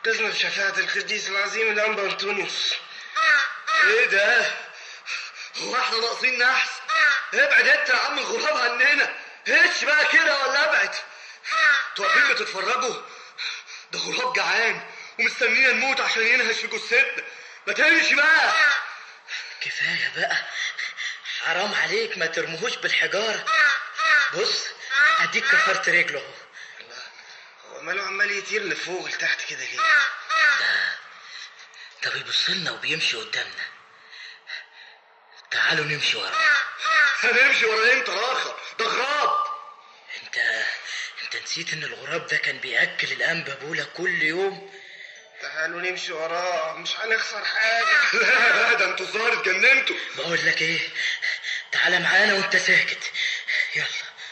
انقذنا بشفاعة القديس العظيم الأنبا أنطونيوس ايه ده هو احنا ناقصين نحس ابعد انت يا عم الغراب عننا هش بقى كده ولا ابعد انتوا واقفين بتتفرجوا ده غراب جعان ومستنينا نموت عشان ينهش في جثتنا ما تمشي بقى كفاية بقى حرام عليك ما ترموهوش بالحجارة بص اديك كفرت رجله اهو هو ماله عمال يطير لفوق لتحت كده ليه؟ ده بيبص لنا وبيمشي قدامنا تعالوا نمشي وراه هنمشي ورا انت راخر ده غراب انت انت نسيت ان الغراب ده كان بياكل الانبا بولا كل يوم تعالوا نمشي وراه مش هنخسر حاجة لا لا ده انتوا الظاهر اتجننتوا بقول لك ايه تعالى معانا وانت ساكت يلا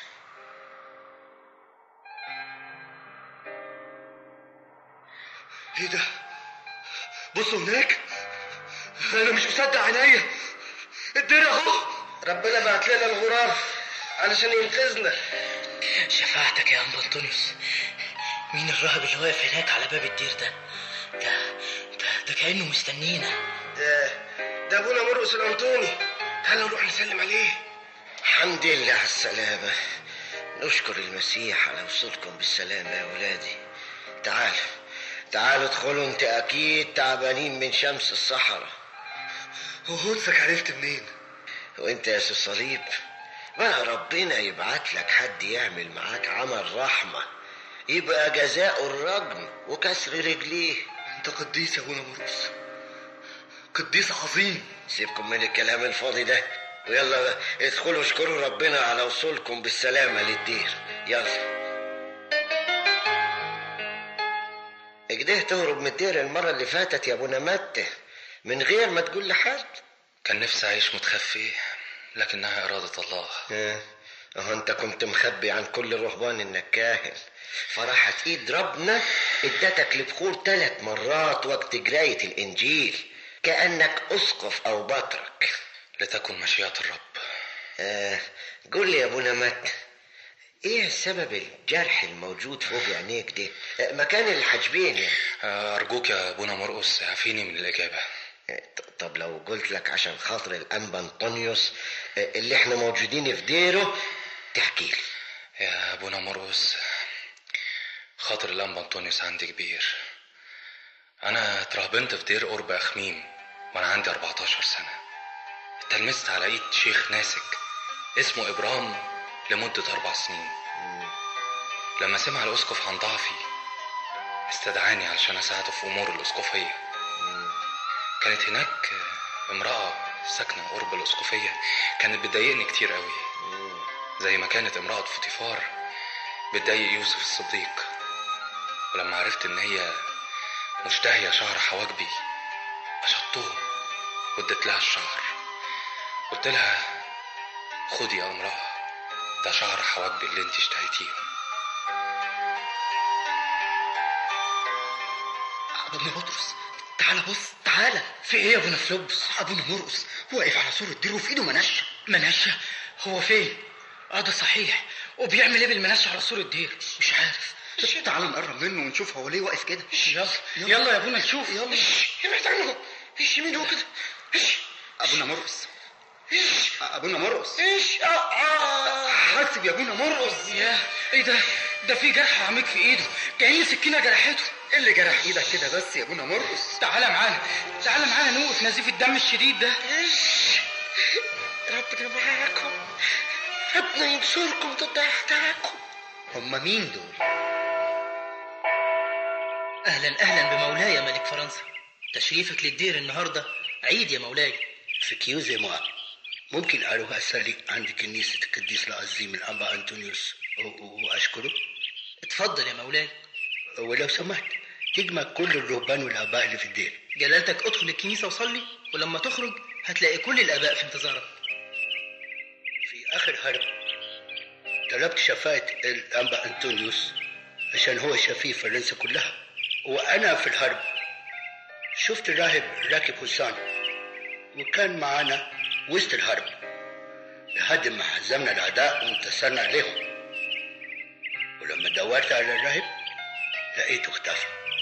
ايه ده بصوا هناك انا مش مصدق عينيا الدنيا اهو ربنا بعت لنا الغراب علشان ينقذنا شفاعتك يا انبا انطونيوس مين الراهب اللي واقف هناك على باب الدير ده ده ده, ده كانه مستنينا ده ده أبونا مرقس الأنطوني تعالوا نروح نسلم عليه الحمد لله على السلامة نشكر المسيح على وصولكم بالسلامة يا ولادي تعالوا تعالوا ادخلوا انت اكيد تعبانين من شمس الصحراء هو هونسك عرفت منين وانت يا سي صليب بقى ربنا يبعت لك حد يعمل معاك عمل رحمة يبقى جزاء الرجم وكسر رجليه انت قديس يا ابونا مرقس قديس عظيم سيبكم من الكلام الفاضي ده ويلا بقى ادخلوا اشكروا ربنا على وصولكم بالسلامة للدير يلا كده تهرب من الدير المرة اللي فاتت يا ابونا متى من غير ما تقول لحد كان نفسي أعيش متخفي لكنها إرادة الله اه اهو انت كنت مخبي عن كل الرهبان انك كاهن فرحت ايد ربنا ادتك لبخور ثلاث مرات وقت قراية الانجيل كأنك اسقف او بطرك لتكن مشيئة الرب آه قول لي يا ابونا مت ايه سبب الجرح الموجود فوق عينيك ده آه مكان الحاجبين يعني أرجوك يا أبونا مرقس اعفيني من الإجابة آه، ط- طب لو قلت لك عشان خاطر الانبا انطونيوس آه، اللي احنا موجودين في ديره تحكي لي يا أبونا مرقس خاطر الأنبا أنطونيوس عندي كبير أنا اترهبنت في دير قرب أخميم وأنا عندي 14 سنة اتلمست على إيد شيخ ناسك اسمه إبرام لمدة أربع سنين لما سمع الأسقف عن ضعفي استدعاني علشان أساعده في أمور الأسقفية كانت هناك امرأة ساكنة قرب الأسقفية كانت بتضايقني كتير قوي زي ما كانت امرأة فطيفار بتضايق يوسف الصديق ولما عرفت إن هي مشتهية شعر حواجبي أشطهم واديت لها الشعر قلت لها خدي يا امرأة ده شعر حواجبي اللي انت اشتهيتيهم ابونا بطرس تعالى بص تعالى في ايه يا ابونا فلوبس ابونا مرقس واقف على سور الدير وفي ايده منشه منشه هو فين اه ده صحيح وبيعمل ايه بالمنشه على سور الدير مش عارف تعالوا نقرب منه ونشوف هو ليه واقف كده يلا يلا يا ابونا نشوف يلا ابعد عنه ايش مين هو كده ايش ابونا مرقس ابونا مرقس ايش آه آه. حاسب يا ابونا مرقس يا ايه ده ده في جرح عميق في ايده كأن سكينه جرحته ايه اللي جرح ايدك كده بس يا ابونا مرقس تعالى معانا تعالى معانا نوقف نزيف الدم الشديد ده ايش ربنا معاكم ربنا ينصركم ضد اعدائكم هم مين دول اهلا اهلا بمولاي يا ملك فرنسا تشريفك للدير النهارده عيد يا مولاي سكيوزي موا ممكن أروح أصلي عند كنيسة القديس العظيم الأنبا أنطونيوس و- و- وأشكره اتفضل يا مولاي ولو سمحت تجمع كل الرهبان والآباء اللي في الدير جلالتك ادخل الكنيسه وصلي ولما تخرج هتلاقي كل الاباء في انتظارك في آخر حرب طلبت شفاعة الأنبا أنطونيوس عشان هو شفيع فرنسا كلها وأنا في الحرب شفت راهب راكب حصان وكان معانا وسط الحرب لحد ما هزمنا الأعداء وانتصرنا عليهم ولما دورت على الراهب لقيته اختفى